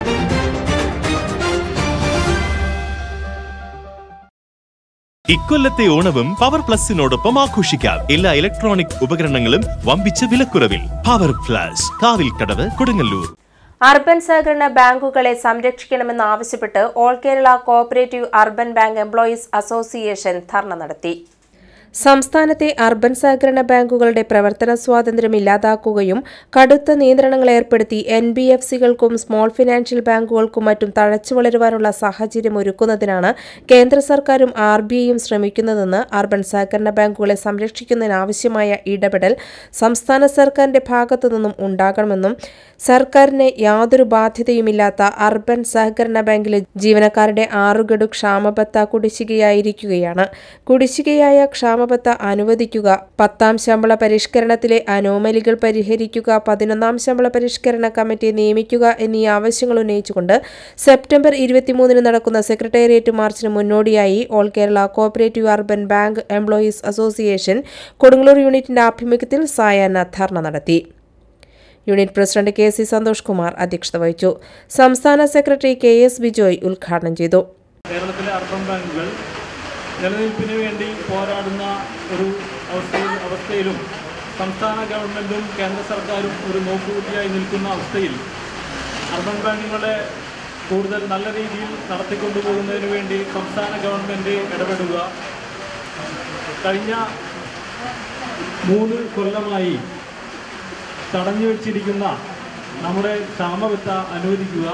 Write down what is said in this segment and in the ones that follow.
ഇക്കൊല്ലത്തെ ഓണവും പവർ പ്ലസിനോടൊപ്പം ആഘോഷിക്കാം എല്ലാ ഇലക്ട്രോണിക് ഉപകരണങ്ങളും വമ്പിച്ച വിലക്കുറവിൽ power plus Kavilkadavu Kodungallur urban സഹകരണ ബാങ്കുകളെ സംരക്ഷിക്കണമെന്നാവശ്യപ്പെട്ട് all Kerala cooperative urban bank employees association dharna നടത്തി സംസ്ഥാനത്തെ അർബൻ സഹകരണ ബാങ്കുകളുടെ പ്രവർത്തന സ്വാതന്ത്ര്യം ഇല്ലാതാക്കുകയും കടുത്ത നിയന്ത്രണങ്ങൾ ഏർപ്പെടുത്തി എൻ ബി എഫ് സികൾക്കും സ്മോൾ ഫിനാൻഷ്യൽ ബാങ്കുകൾക്കും മറ്റും തഴച്ചു വളരുവാനുള്ള സാഹചര്യം ഒരുക്കുന്നതിനാണ് കേന്ദ്ര സർക്കാരും ആർ ബി ഐയും ശ്രമിക്കുന്നതെന്ന് അർബൻ സഹകരണ ബാങ്കുകളെ സംരക്ഷിക്കുന്നതിനാവശ്യമായ ഇടപെടൽ സംസ്ഥാന സർക്കാരിന്റെ ഭാഗത്തു നിന്നും ഉണ്ടാകണമെന്നും സർക്കാരിന് യാതൊരു ബാധ്യതയുമില്ലാത്ത അർബൻ സഹകരണ ബാങ്കിലെ ജീവനക്കാരുടെ ആറുഗഡു ക്ഷാമബത്ത കുടിശ്ശികയായിരിക്കുകയാണ് കുടിശ്ശികയായ ക്ഷാമബത്ത അനുവദിക്കുക പത്താം ശമ്പള പരിഷ്കരണത്തിലെ അനോമലികൾ പരിഹരിക്കുക പതിനൊന്നാം ശമ്പള പരിഷ്കരണ കമ്മിറ്റി നിയമിക്കുക എന്നീ ആവശ്യങ്ങൾ ഉന്നയിച്ചുകൊണ്ട് സെപ്റ്റംബർ ഇരുപത്തിമൂന്നിന് നടക്കുന്ന സെക്രട്ടേറിയറ്റ് മാർച്ചിന് മുന്നോടിയായി all Kerala cooperative urban bank employees association Kodungallur യൂണിറ്റിന്റെ ആഭിമുഖ്യത്തിൽ സായാഹ്ന ധർണ നടത്തി unit president K C Santhosh Kumar അധ്യക്ഷത വഹിച്ചു സംസ്ഥാന സെക്രട്ടറി കെ എസ് ബിജോയ് ഉദ്ഘാടനം ചെയ്തു കേരളത്തിലെ അർബൻ ബാങ്കുകൾ നിലനിൽപ്പിന് വേണ്ടി പോരാടുന്ന ഒരു അവസ്ഥയിൽ അവസ്ഥയിലും സംസ്ഥാന ഗവൺമെൻറ്റും കേന്ദ്ര സർക്കാരും ഒരു നോക്കുകുത്തിയായി നിൽക്കുന്ന അവസ്ഥയിൽ അർബൻ ബാങ്കുകളെ കൂടുതൽ നല്ല രീതിയിൽ നടത്തിക്കൊണ്ടുപോകുന്നതിന് വേണ്ടി സംസ്ഥാന ഗവൺമെൻറ് ഇടപെടുക കഴിഞ്ഞ മൂന്ന് കൊല്ലമായി തടഞ്ഞു വച്ചിരിക്കുന്ന നമ്മുടെ ക്ഷാമബത്ത അനുവദിക്കുക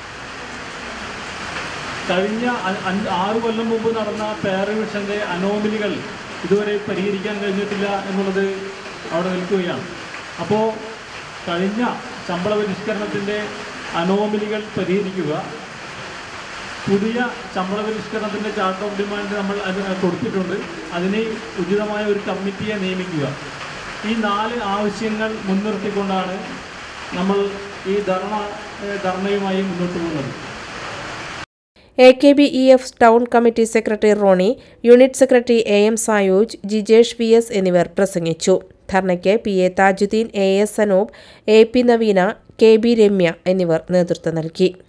കഴിഞ്ഞ അ- അഞ്ച് ആറ് കൊല്ലം മുമ്പ് നടന്ന പെയർ മിഷൻ്റെ അനോമലികൾ ഇതുവരെ പരിഹരിക്കാൻ കഴിഞ്ഞിട്ടില്ല എന്നുള്ളത് അവിടെ നിൽക്കുകയാണ് അപ്പോൾ കഴിഞ്ഞ ശമ്പള പരിഷ്കരണത്തിൻ്റെ അനോമലികൾ പരിഹരിക്കുക പുതിയ ശമ്പള പരിഷ്കരണത്തിൻ്റെ ചാർട്ട് ഓഫ് ഡിമാൻഡ് നമ്മൾ അത് കൊടുത്തിട്ടുണ്ട് അതിന് ഉചിതമായ ഒരു കമ്മിറ്റിയെ നിയമിക്കുക ഈ നാല് ആവശ്യങ്ങൾ മുൻനിർത്തിക്കൊണ്ടാണ് നമ്മൾ ഈ ധർണ ഏഹ് ധർണയുമായി മുന്നോട്ട് പോകുന്നത് A K B E F town committee secretary Roni unit secretary A M Sayooj Jijesh V S എന്നിവർ പ്രസംഗിച്ചു ധർണയ്ക്ക് P A Thajudheen A S Anoop A P Naveena K B Ramya എന്നിവർ നേതൃത്വം നൽകി